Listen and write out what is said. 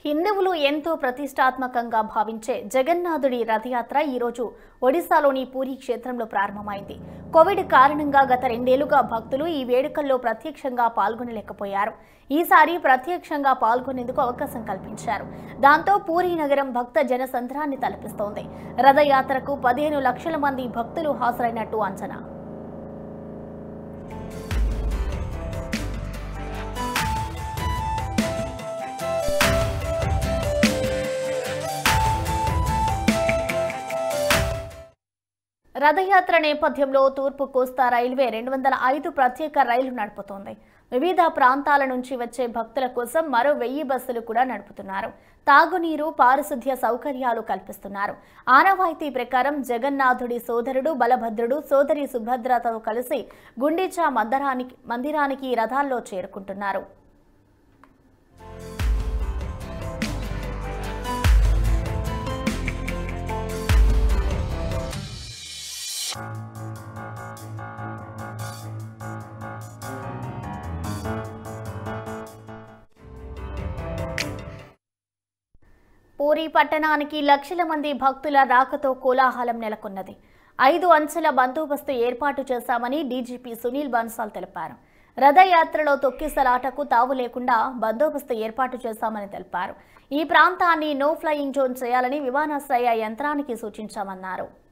హిందువులు ఎంతో ప్రతిష్టాత్మకంగా భావించే జగన్నాథుడి రథయాత్ర ఈరోజు ఒడిశాలోని పూరి క్షేత్రంలో ప్రారంభమైంది కోవిడ్ కారణంగా గత రెండేళ్లుగా భక్తులు ఈ వేడుకల్లో ప్రత్యక్షంగా పాల్గొనలేకపోయారు ఈసారి ప్రత్యక్షంగా పాల్గొనేందుకు అవకాశం కల్పించారు దాంతో పూరి నగరం భక్త జనసంద్రాన్ని తలపిస్తోంది రథయాత్రకు పదిహేను లక్షల మంది భక్తులు హాజరైనట్టు అంచనా రథయాత్ర నేపథ్యంలో తూర్పు కోస్తా రైల్వే రెండు వందల ఐదు ప్రత్యేక రైలు నడుపుతోంది వివిధ ప్రాంతాల నుంచి వచ్చే భక్తుల కోసం మరో వెయ్యి బస్సులు కూడా నడుపుతున్నారు తాగునీరు పారిశుద్ధ్య సౌకర్యాలు కల్పిస్తున్నారు ఆనవాయితీ ప్రకారం జగన్నాథుడి సోదరుడు బలభద్రుడు సోదరి సుభద్రతో కలిసి గుండీచా మందిరానికి మందిరానికి రథాల్లో చేరుకుంటున్నారు పూరి పట్టణానికి లక్షల మంది భక్తుల రాకతో కోలాహలం నెలకొన్నది ఐదు అంచెల బందోబస్తు ఏర్పాటు చేశామని డీజీపీ సునీల్ బన్సాల్ తెలిపారు రథయాత్రలో తొక్కిసలాటకు తావు లేకుండా బందోబస్తు ఏర్పాటు చేశామని తెలిపారు ఈ ప్రాంతాన్ని నో ఫ్లయింగ్ జోన్ చేయాలని విమానాశ్రయ యంత్రానికి సూచించామన్నారు